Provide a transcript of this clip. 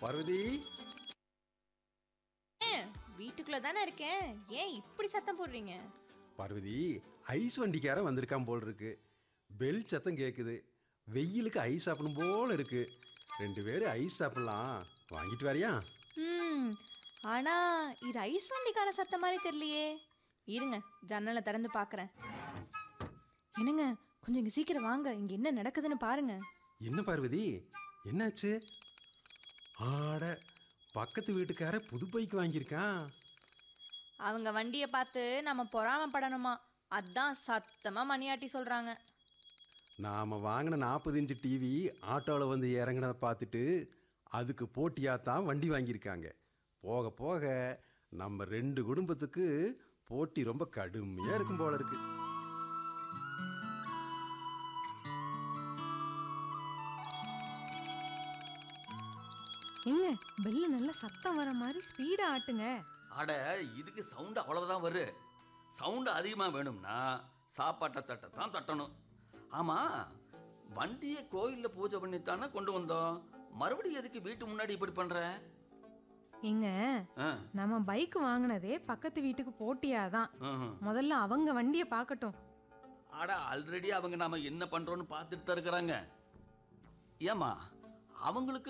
பார்வதி வீட்டுக்குள்ள தானே இருக்கேன் ஏன் இப்படி சத்தம் போடுறீங்க பார்வதி ஐஸ் வண்டிக்காரன் வந்திருக்கான் போல் இருக்கு பெல் சத்தம் கேட்குது வெயிலுக்கு ஐஸ் சாப்பிடணும் போல இருக்கு ரெண்டு பேரும் ஐஸ் சாப்பிடலாம் வாங்கிட்டு வரியா ம் ஆனா இது ஐஸ் வண்டிக்கான சத்தம் மாதிரி தெரியலையே இருங்க ஜன்னலை திறந்து பார்க்கறேன் என்னங்க கொஞ்சம் இங்க சீக்கிரம் வாங்க இங்க என்ன நடக்குதுன்னு பாருங்க என்ன பார்வதி என்னாச்சு ஆட பக்கத்து வீட்டுக்கார புது பைக் வாங்கியிருக்கான் அவங்க வண்டியை பார்த்து நம்ம பொறாமப்படணுமா அதான் சத்தமா மணியாட்டி சொல்றாங்க நாம் வாங்கின நாற்பது இன்ச்சு டிவி ஆட்டோவில் வந்து இறங்கினதை பார்த்துட்டு அதுக்கு போட்டியாக தான் வண்டி வாங்கியிருக்காங்க போக போக நம்ம ரெண்டு குடும்பத்துக்கு போட்டி ரொம்ப கடுமையாக இருக்கும் போல இருக்கு எங்க பெல்லு நல்லா சத்தம் வர மாதிரி ஸ்பீடா ஆட்டுங்க அட இதுக்கு சவுண்டு அவ்வளவுதான் வரும் சவுண்டு அதிகமாக வேணும்னா சாப்பாட்டை தட்டை தான் தட்டணும் ஆமாம் வண்டியை கோயிலில் பூஜை பண்ணித்தானே கொண்டு வந்தோம் மறுபடியும் எதுக்கு வீட்டு முன்னாடி இப்படி பண்ணுற எங்க ஆ நம்ம பைக் வாங்கினதே பக்கத்து வீட்டுக்கு போட்டியா தான் ம்ஹும். முதல்ல அவங்க வண்டியை பார்க்கட்டும் அட ஆல்ரெடி அவங்க நாம என்ன பண்ணுறோன்னு பார்த்துட்டு தான் இருக்கிறாங்க ஏம்மா அவங்களுக்கு